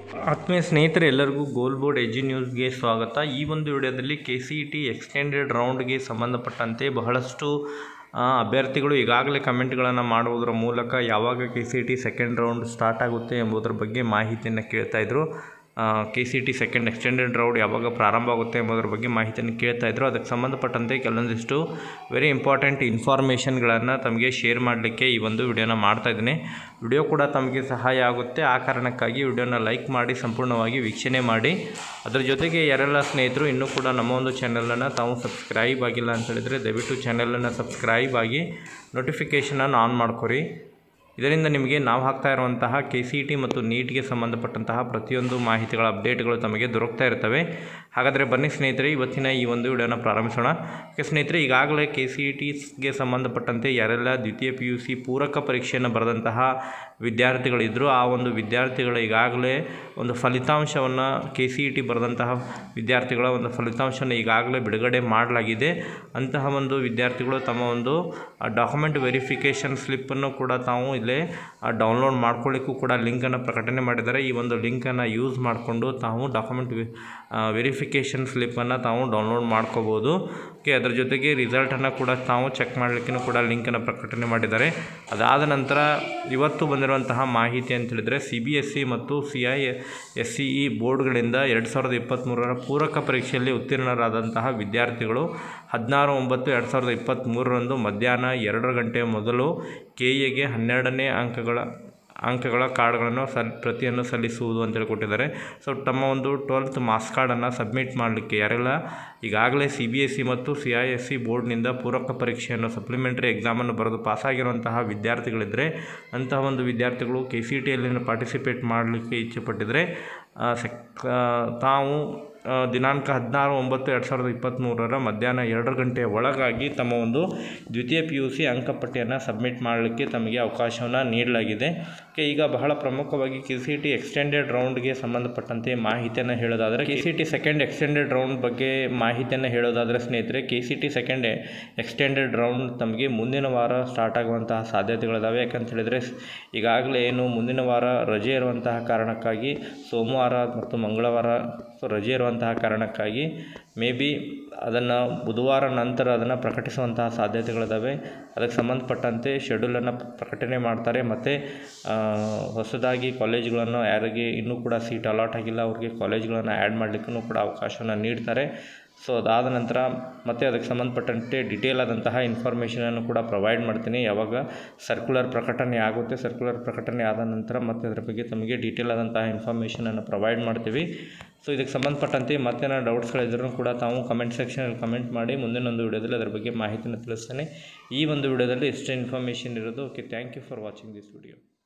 ಆತ್ಮೀಯ ಸ್ನೇಹಿತರೆ ಎಲ್ಲರಿಗೂ ಗೋಲ್ ಬೋರ್ಡ್ ಎಜಿ ನ್ಯೂಸ್ಗೆ ಸ್ವಾಗತ ಈ ಒಂದು ವಿಡಿಯೋದಲ್ಲಿ K C E T extended ರೌಂಡ್ಗೆ ಸಂಬಂಧಪಟ್ಟಂತೆ ಬಹಳಷ್ಟು ಆ, ಅಭ್ಯರ್ಥಿಗಳು ಈಗಾಗಲೇ ಕಮೆಂಟ್ಗಳನ್ನು ಮಾಡುವುದರ ಮೂಲಕ ಯಾವಾಗ K C E T second round start ಆಗುತ್ತೆ ಎಂಬುದರ ಬಗ್ಗೆ ಮಾಹಿತಿಯನ್ನು ಕೇಳ್ತಾ ಇದ್ರು K C T second extended round ಯಾವಾಗ ಪ್ರಾರಂಭ ಆಗುತ್ತೆ ಎಂಬುದರ ಬಗ್ಗೆ ಮಾಹಿತಿಯನ್ನು ಕೇಳ್ತಾ ಇದ್ರು ಅದಕ್ಕೆ ಸಂಬಂಧಪಟ್ಟಂತೆ ಕೆಲವೊಂದಿಷ್ಟು ವೆರಿ ಇಂಪಾರ್ಟೆಂಟ್ ಇನ್ಫಾರ್ಮೇಷನ್ಗಳನ್ನು ತಮಗೆ ಶೇರ್ ಮಾಡಲಿಕ್ಕೆ ಈ ಒಂದು ವಿಡಿಯೋನ ಮಾಡ್ತಾ ಇದ್ದೀನಿ ವಿಡಿಯೋ ಕೂಡ ತಮಗೆ ಸಹಾಯ ಆಗುತ್ತೆ ಆ ಕಾರಣಕ್ಕಾಗಿ ವಿಡಿಯೋನ ಲೈಕ್ ಮಾಡಿ ಸಂಪೂರ್ಣವಾಗಿ ವೀಕ್ಷಣೆ ಮಾಡಿ ಅದರ ಜೊತೆಗೆ ಯಾರೆಲ್ಲ ಸ್ನೇಹಿತರು ಇನ್ನೂ ಕೂಡ ನಮ್ಮ ಒಂದು ಚಾನಲನ್ನು ತಾವು ಸಬ್ಸ್ಕ್ರೈಬ್ ಆಗಿಲ್ಲ ಅಂತ ಹೇಳಿದರೆ ದಯವಿಟ್ಟು ಚಾನಲನ್ನು ಸಬ್ಸ್ಕ್ರೈಬ್ ಆಗಿ ನೋಟಿಫಿಕೇಷನನ್ನು ಆನ್ ಮಾಡ್ಕೊರಿ ಇದರಿಂದ ನಿಮಗೆ ನಾವು ಹಾಕ್ತಾ ಇರುವಂತಹ ಕೆ ಸಿ ಟಿ ಮತ್ತು ನೀಟ್ಗೆ ಸಂಬಂಧಪಟ್ಟಂತಹ ಪ್ರತಿಯೊಂದು ಮಾಹಿತಿಗಳ ಅಪ್ಡೇಟ್ಗಳು ತಮಗೆ ದೊರಕ್ತಾ ಇರ್ತವೆ ಹಾಗಾದರೆ ಬನ್ನಿ ಸ್ನೇಹಿತರೆ ಇವತ್ತಿನ ಈ ಒಂದು ವಿಡಿಯೋನ ಪ್ರಾರಂಭಿಸೋಣ ಓಕೆ ಸ್ನೇಹಿತರೆ ಈಗಾಗಲೇ ಕೆ ಸಿ ಇ ಟಿಗೆ ಸಂಬಂಧಪಟ್ಟಂತೆ ಯಾರೆಲ್ಲ ದ್ವಿತೀಯ ಪಿ ಯು ಸಿ ಪೂರಕ ಪರೀಕ್ಷೆಯನ್ನು ಬರೆದಂತಹ ವಿದ್ಯಾರ್ಥಿಗಳಿದ್ದರು ಆ ಒಂದು ವಿದ್ಯಾರ್ಥಿಗಳು ಈಗಾಗಲೇ ಒಂದು ಫಲಿತಾಂಶವನ್ನು ಕೆ ಸಿ ಇ ಟಿ ಬರೆದಂತಹ ವಿದ್ಯಾರ್ಥಿಗಳ ಒಂದು ಫಲಿತಾಂಶವನ್ನು ಈಗಾಗಲೇ ಬಿಡುಗಡೆ ಮಾಡಲಾಗಿದೆ ಅಂತಹ ಒಂದು ವಿದ್ಯಾರ್ಥಿಗಳು ತಮ್ಮ ಒಂದು ಡಾಕ್ಯುಮೆಂಟ್ ವೆರಿಫಿಕೇಷನ್ ಸ್ಲಿಪ್ಪನ್ನು ಕೂಡ ತಾವು ಇಲ್ಲೇ ಡೌನ್ಲೋಡ್ ಮಾಡ್ಕೊಳ್ಳಿಕ್ಕೂ ಕೂಡ ಲಿಂಕನ್ನು ಪ್ರಕಟಣೆ ಮಾಡಿದ್ದಾರೆ ಈ ಒಂದು ಲಿಂಕನ್ನು ಯೂಸ್ ಮಾಡಿಕೊಂಡು ತಾವು ಡಾಕ್ಯುಮೆಂಟ್ ವೆರಿಫಿಕೇಷನ್ ಸ್ಲಿಪ್ಪನ್ನು ತಾವು ಡೌನ್ಲೋಡ್ ಮಾಡ್ಕೋಬೋದು ಓಕೆ ಅದರ ಜೊತೆಗೆ ರಿಸಲ್ಟನ್ನು ಕೂಡ ತಾವು ಚೆಕ್ ಮಾಡಲಿಕ್ಕೂ ಕೂಡ ಲಿಂಕನ್ನು ಪ್ರಕಟಣೆ ಮಾಡಿದ್ದಾರೆ ಅದಾದ ನಂತರ ಇವತ್ತು ಬಂದಿರುವಂತಹ ಮಾಹಿತಿ ಅಂತ ಹೇಳಿದರೆ ಸಿ ಬಿ ಎಸ್ ಸಿ ಮತ್ತು C I S C E ಬೋರ್ಡ್ಗಳಿಂದ ಎರಡು ಸಾವಿರದ ಇಪ್ಪತ್ತ್ಮೂರರ ಪೂರಕ ಪರೀಕ್ಷೆಯಲ್ಲಿ ಉತ್ತೀರ್ಣರಾದಂತಹ ವಿದ್ಯಾರ್ಥಿಗಳು ಹದಿನಾರು ಒಂಬತ್ತು ಎರಡು ಸಾವಿರದ ಇಪ್ಪತ್ತ್ಮೂರರಂದು ಮಧ್ಯಾಹ್ನ ಎರಡು ಗಂಟೆ ಮೊದಲು ಕೆ ಎಗೆ ಹನ್ನೆರಡನೇ ಅಂಕಗಳ ಅಂಕಗಳ ಕಾರ್ಡ್ಗಳನ್ನು ಸಲ್ ಪ್ರತಿಯನ್ನು ಸಲ್ಲಿಸುವುದು ಅಂತೇಳಿ ಕೊಟ್ಟಿದ್ದಾರೆ ಸೊ ತಮ್ಮ ಒಂದು ಟ್ವೆಲ್ತ್ ಮಾರ್ಕ್ಸ್ ಕಾರ್ಡನ್ನು ಸಬ್ಮಿಟ್ ಮಾಡಲಿಕ್ಕೆ ಯಾರೆಲ್ಲ ಈಗಾಗಲೇ ಸಿ ಬಿ ಎಸ್ ಸಿ ಮತ್ತು ಸಿ ಐ ಎಸ್ ಸಿ ಬೋರ್ಡ್ನಿಂದ ಪೂರಕ ಪರೀಕ್ಷೆಯನ್ನು ಸಪ್ಲಿಮೆಂಟರಿ ಎಕ್ಸಾಮನ್ನು ಬರೆದು ಪಾಸಾಗಿರುವಂತಹ ವಿದ್ಯಾರ್ಥಿಗಳಿದ್ದರೆ ಅಂತಹ ಒಂದು ವಿದ್ಯಾರ್ಥಿಗಳು ಕೆ ಸಿ ಟಿಯಲ್ಲಿ ಪಾರ್ಟಿಸಿಪೇಟ್ ಮಾಡಲಿಕ್ಕೆ ಇಚ್ಛೆಪಟ್ಟಿದ್ದರೆ ಆ, ಸೆಕ್ ಆ, ತಾವು ಆ, ದಿನಾಂಕ ಹದಿನಾರು ಒಂಬತ್ತು ಎರಡು ಸಾವಿರದ ಇಪ್ಪತ್ತ್ಮೂರರ ಮಧ್ಯಾಹ್ನ ಎರಡು ಗಂಟೆಯ ಒಳಗಾಗಿ ತಮ್ಮ ಒಂದು ದ್ವಿತೀಯ ಪಿ ಯು ಸಿ ಅಂಕಪಟ್ಟಿಯನ್ನು ಸಬ್ಮಿಟ್ ಮಾಡಲಿಕ್ಕೆ ತಮಗೆ ಅವಕಾಶವನ್ನು ನೀಡಲಾಗಿದೆ ಓಕೆ ಈಗ ಬಹಳ ಪ್ರಮುಖವಾಗಿ ಕೆ ಸಿ ಟಿ ಎಕ್ಸ್ಟೆಂಡೆಡ್ ರೌಂಡ್ಗೆ ಸಂಬಂಧಪಟ್ಟಂತೆ ಮಾಹಿತಿಯನ್ನು ಹೇಳೋದಾದರೆ K C T second extended round ಬಗ್ಗೆ ಮಾಹಿತಿಯನ್ನು ಹೇಳೋದಾದರೆ ಸ್ನೇಹಿತರೆ K C T second extended round ತಮಗೆ ಮುಂದಿನ ವಾರ ಸ್ಟಾರ್ಟ್ ಆಗುವಂತಹ ಸಾಧ್ಯತೆಗಳಿದ್ದಾವೆ ಯಾಕಂತ ಹೇಳಿದರೆ ಈಗಾಗಲೇ ಏನು ಮುಂದಿನ ವಾರ ರಜೆ ಇರುವಂತಹ ಕಾರಣಕ್ಕಾಗಿ ಸೋಮವಾರ ಮತ್ತು ಮಂಗಳವಾರ ರಜೆ ಇರುವಂತಹ ಕಾರಣಕ್ಕಾಗಿ ಮೇ ಬಿ ಅದನ್ನು ಬುಧವಾರ ನಂತರ ಅದನ್ನು ಪ್ರಕಟಿಸುವಂತಹ ಸಾಧ್ಯತೆಗಳಿದ್ದಾವೆ ಅದಕ್ಕೆ ಸಂಬಂಧಪಟ್ಟಂತೆ ಶೆಡ್ಯೂಲನ್ನು ಪ್ರಕಟಣೆ ಮಾಡ್ತಾರೆ ಮತ್ತು ಆ, ಹೊಸದಾಗಿ ಕಾಲೇಜ್ಗಳನ್ನು ಯಾರಿಗೆ ಇನ್ನೂ ಕೂಡ ಸೀಟ್ ಅಲಾಟ್ ಆಗಿಲ್ಲ ಅವ್ರಿಗೆ ಕಾಲೇಜ್ಗಳನ್ನು ಆ್ಯಡ್ ಮಾಡಲಿಕ್ಕೂ ಕೂಡ ಅವಕಾಶವನ್ನು ನೀಡ್ತಾರೆ ಸೊ ಅದಾದ ನಂತರ ಮತ್ತೆ ಅದಕ್ಕೆ ಸಂಬಂಧಪಟ್ಟಂತೆ ಡಿಟೇಲ್ ಆದಂತಹ ಇನ್ಫಾರ್ಮೇಷನನ್ನು ಕೂಡ ಪ್ರೊವೈಡ್ ಮಾಡ್ತೀನಿ ಯಾವಾಗ ಸರ್ಕ್ಯುಲರ್ ಪ್ರಕಟಣೆ ಆಗುತ್ತೆ ಸರ್ಕ್ಯುಲರ್ ಪ್ರಕಟಣೆ ಆದ ನಂತರ ಮತ್ತೆ ಅದರ ಬಗ್ಗೆ ತಮಗೆ ಡೀಟೇಲ್ ಆದಂತಹ ಇನ್ಫಾರ್ಮೇಷನನ್ನು ಪ್ರೊವೈಡ್ ಮಾಡ್ತೀವಿ ಸೊ ಇದಕ್ಕೆ ಸಂಬಂಧಪಟ್ಟಂತೆ ಮತ್ತೇನೋ ಡೌಟ್ಸ್ಗಳಿದ್ರೂ ಕೂಡ ತಾವು ಕಮೆಂಟ್ ಸೆಕ್ಷನಲ್ಲಿ ಕಮೆಂಟ್ ಮಾಡಿ ಮುಂದಿನ ಒಂದು ವಿಡಿಯೋದಲ್ಲಿ ಅದರ ಬಗ್ಗೆ ಮಾಹಿತಿನ ತಿಳಿಸ್ತೇನೆ ಈ ಒಂದು ವಿಡಿಯೋದಲ್ಲಿ ಇಷ್ಟೇ ಇನ್ಫಾರ್ಮೇಷನ್ ಇರೋದು okay thank you for watching this video